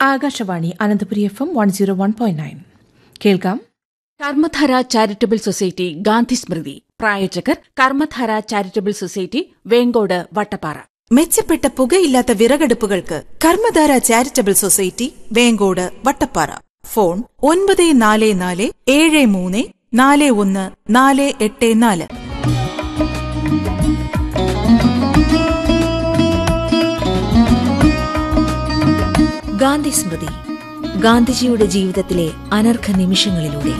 Akashvani Ananthapuri F M one zero one point nine കേൾക്കാം Karmadhara charitable society Gandhi Smrithi പ്രായോജകർ Karmadhara charitable society Venkode Vattappara മെച്ചപ്പെട്ട പുകയില്ലാത്ത വിറകടുപ്പുകൾക്ക് Karmadhara charitable society Venkode Vattappara phone ഒൻപത് നാല് നാല് ഏഴ് മൂന്ന് നാല് ഒന്ന് നാല് എട്ട് നാല് ഗാന്ധി സ്മൃതി ഗാന്ധിജിയുടെ ജീവിതത്തിലെ അനർഘ നിമിഷങ്ങളിലൂടെ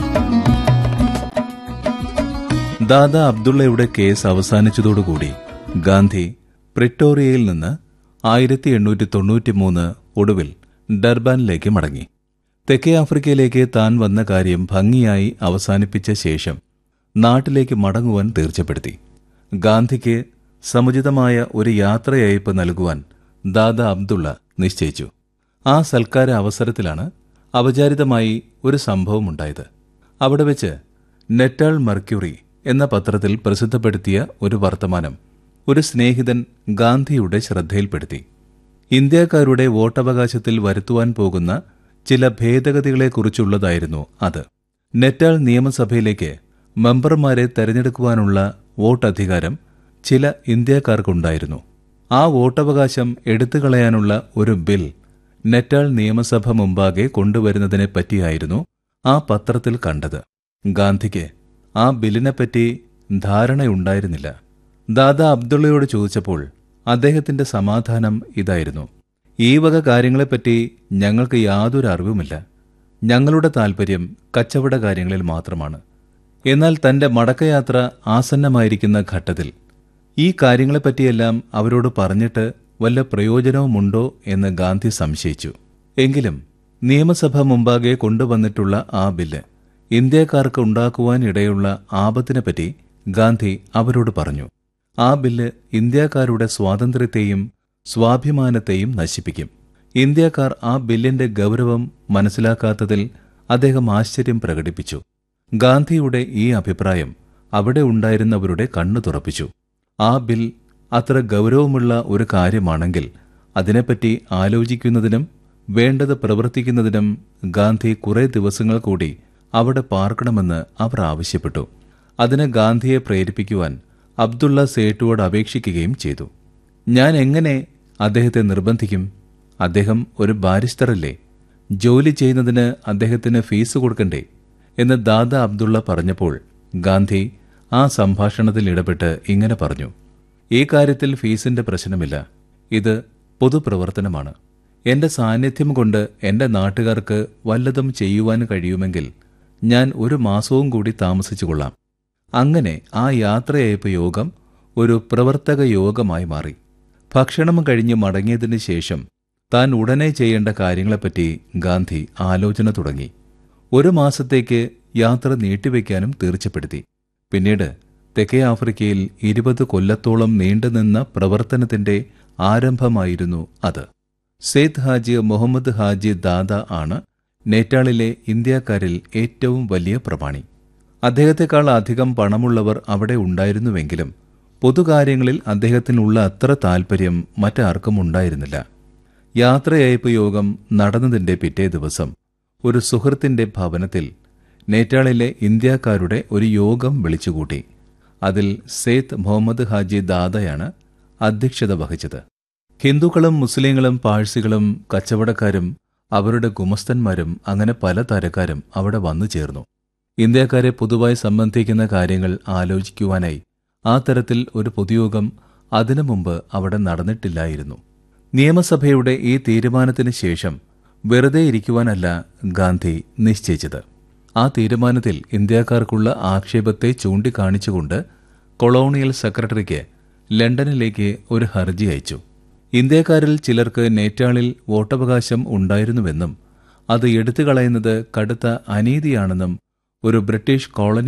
ദാദാ അബ്ദുള്ളയുടെ കേസ് അവസാനിച്ചതോടുകൂടി ഗാന്ധി പ്രിട്ടോറിയയിൽ നിന്ന് ആയിരത്തി എണ്ണൂറ്റി തൊണ്ണൂറ്റിമൂന്ന് ഒടുവിൽ ഡർബാനിലേക്ക് മടങ്ങി തെക്കേ ആഫ്രിക്കയിലേക്ക് താൻ വന്ന കാര്യം ഭംഗിയായി അവസാനിപ്പിച്ച ശേഷം നാട്ടിലേക്ക് മടങ്ങുവാൻ തീർച്ചപ്പെടുത്തി ഗാന്ധിക്ക് സമുചിതമായ ഒരു യാത്രയയപ്പ് നൽകുവാൻ ദാദാ അബ്ദുള്ള നിശ്ചയിച്ചു ആ സൽക്കാര അവസരത്തിലാണ് അപചാരിതമായി ഒരു സംഭവമുണ്ടായത് അവിടെ വെച്ച് നെറ്റാൾ മർക്യൂറി എന്ന പത്രത്തിൽ പ്രസിദ്ധപ്പെടുത്തിയ ഒരു വർത്തമാനം ഒരു സ്നേഹിതൻ ഗാന്ധിയുടെ ശ്രദ്ധയിൽപ്പെടുത്തി ഇന്ത്യക്കാരുടെ വോട്ടവകാശത്തിൽ വരുത്തുവാൻ പോകുന്ന ചില ഭേദഗതികളെക്കുറിച്ചുള്ളതായിരുന്നു അത് നെറ്റാൾ നിയമസഭയിലേക്ക് മെമ്പർമാരെ തെരഞ്ഞെടുക്കുവാനുള്ള വോട്ടധികാരം ചില ഇന്ത്യക്കാർക്കുണ്ടായിരുന്നു ആ വോട്ടവകാശം എടുത്തുകളയാനുള്ള ഒരു ബിൽ നെറ്റാൾ നിയമസഭ മുമ്പാകെ കൊണ്ടുവരുന്നതിനെ പറ്റിയായിരുന്നു ആ പത്രത്തിൽ കണ്ടത് ഗാന്ധിക്ക് ആ ബില്ലിനെപ്പറ്റി ധാരണയുണ്ടായിരുന്നില്ല ദാദാ അബ്ദുള്ളയോട് ചോദിച്ചപ്പോൾ അദ്ദേഹത്തിന്റെ സമാധാനം ഇതായിരുന്നു ഈ വക കാര്യങ്ങളെപ്പറ്റി ഞങ്ങൾക്ക് യാതൊരു അറിവുമില്ല ഞങ്ങളുടെ താൽപ്പര്യം കച്ചവട കാര്യങ്ങളിൽ മാത്രമാണ് എന്നാൽ തന്റെ മടക്കയാത്ര ആസന്നമായിരിക്കുന്ന ഘട്ടത്തിൽ ഈ കാര്യങ്ങളെപ്പറ്റിയെല്ലാം അവരോട് പറഞ്ഞിട്ട് വല്ല പ്രയോജനവുമുണ്ടോ എന്ന് ഗാന്ധി സംശയിച്ചു എങ്കിലും നിയമസഭ മുമ്പാകെ കൊണ്ടുവന്നിട്ടുള്ള ആ ബില്ല് ഇന്ത്യക്കാർക്ക് ഉണ്ടാക്കുവാൻ ഇടയുള്ള ആപത്തിനെപ്പറ്റി ഗാന്ധി അവരോട് പറഞ്ഞു ആ ബില്ല് ഇന്ത്യക്കാരുടെ സ്വാതന്ത്ര്യത്തെയും സ്വാഭിമാനത്തെയും നശിപ്പിക്കും ഇന്ത്യക്കാർ ആ ബില്ലിന്റെ ഗൗരവം മനസ്സിലാക്കാത്തതിൽ അദ്ദേഹം ആശ്ചര്യം പ്രകടിപ്പിച്ചു ഗാന്ധിയുടെ ഈ അഭിപ്രായം അവിടെ ഉണ്ടായിരുന്നവരുടെ കണ്ണു തുറപ്പിച്ചു ആ ബിൽ അത്ര ഗൗരവമുള്ള ഒരു കാര്യമാണെങ്കിൽ അതിനെപ്പറ്റി ആലോചിക്കുന്നതിനും വേണ്ടത് പ്രവർത്തിക്കുന്നതിനും ഗാന്ധി കുറെ ദിവസങ്ങൾ കൂടി അവിടെ പാർക്കണമെന്ന് അവർ ആവശ്യപ്പെട്ടു അതിന് ഗാന്ധിയെ പ്രേരിപ്പിക്കുവാൻ അബ്ദുള്ള സേട്ടുവോട് അപേക്ഷിക്കുകയും ചെയ്തു ഞാൻ എങ്ങനെ അദ്ദേഹത്തെ നിർബന്ധിക്കും അദ്ദേഹം ഒരു ബാരിസ്റ്ററല്ലേ ജോലി ചെയ്യുന്നതിന് അദ്ദേഹത്തിന് ഫീസ് കൊടുക്കണ്ടേ എന്ന് ദാദാ അബ്ദുള്ള പറഞ്ഞപ്പോൾ ഗാന്ധി ആ സംഭാഷണത്തിൽ ഇടപെട്ട് ഇങ്ങനെ പറഞ്ഞു ഈ കാര്യത്തിൽ ഫീസിന്റെ പ്രശ്നമില്ല ഇത് പൊതുപ്രവർത്തനമാണ് എന്റെ സാന്നിധ്യം കൊണ്ട് എന്റെ നാട്ടുകാർക്ക് വല്ലതും ചെയ്യുവാൻ കഴിയുമെങ്കിൽ ഞാൻ ഒരു മാസവും കൂടി താമസിച്ചു കൊള്ളാം അങ്ങനെ ആ യാത്രയയപ്പ് യോഗം ഒരു പ്രവർത്തക യോഗമായി മാറി ഭക്ഷണം കഴിഞ്ഞ് മടങ്ങിയതിനു ശേഷം താൻ ഉടനെ ചെയ്യേണ്ട കാര്യങ്ങളെപ്പറ്റി ഗാന്ധി ആലോചന തുടങ്ങി ഒരു മാസത്തേക്ക് യാത്ര നീട്ടിവെക്കാനും തീർച്ചപ്പെടുത്തി പിന്നീട് തെക്കേ ആഫ്രിക്കയിൽ ഇരുപത് കൊല്ലത്തോളം നീണ്ടുനിന്ന പ്രവർത്തനത്തിന്റെ ആരംഭമായിരുന്നു അത് സെയ്ദ് ഹാജി മുഹമ്മദ് ഹാജി ദാദ ആണ് നേറ്റാളിലെ ഇന്ത്യക്കാരിൽ ഏറ്റവും വലിയ പ്രമാണി അദ്ദേഹത്തെക്കാൾ അധികം പണമുള്ളവർ അവിടെ ഉണ്ടായിരുന്നുവെങ്കിലും പൊതുകാര്യങ്ങളിൽ അദ്ദേഹത്തിനുള്ള അത്ര താൽപ്പര്യം മറ്റാർക്കും ഉണ്ടായിരുന്നില്ല യാത്രയയപ്പ് യോഗം നടന്നതിന്റെ പിറ്റേ ദിവസം ഒരു സുഹൃത്തിന്റെ ഭവനത്തിൽ നേറ്റാളിലെ ഇന്ത്യക്കാരുടെ ഒരു യോഗം വിളിച്ചുകൂട്ടി അതിൽ സെയ്ത്ത് മുഹമ്മദ് ഹാജി ദാദയാണ് അധ്യക്ഷത വഹിച്ചത് ഹിന്ദുക്കളും മുസ്ലിങ്ങളും പാഴ്സികളും കച്ചവടക്കാരും അവരുടെ ഗുമസ്തന്മാരും അങ്ങനെ പല തരക്കാരും അവിടെ വന്നു ചേർന്നു ഇന്ത്യക്കാരെ പൊതുവായി സംബന്ധിക്കുന്ന കാര്യങ്ങൾ ആലോചിക്കുവാനായി ആ തരത്തിൽ ഒരു പൊതുയോഗം അതിനു മുമ്പ് അവിടെ നടന്നിട്ടില്ലായിരുന്നു നിയമസഭയുടെ ഈ തീരുമാനത്തിന് ശേഷം വെറുതെ ഇരിക്കുവാനല്ല ഗാന്ധി നിശ്ചയിച്ചത് ആ തീരുമാനത്തിൽ ഇന്ത്യക്കാർക്കുള്ള ആക്ഷേപത്തെ ചൂണ്ടിക്കാണിച്ചുകൊണ്ട് കൊളോണിയൽ സെക്രട്ടറിക്ക് ലണ്ടനിലേക്ക് ഒരു ഹർജി അയച്ചു ഇന്ത്യക്കാരിൽ ചിലർക്ക് നേറ്റാളിൽ വോട്ടവകാശം ഉണ്ടായിരുന്നുവെന്നും അത് എടുത്തുകളയുന്നത് കടുത്ത അനീതിയാണെന്നും ഒരു ബ്രിട്ടീഷ് കോളനി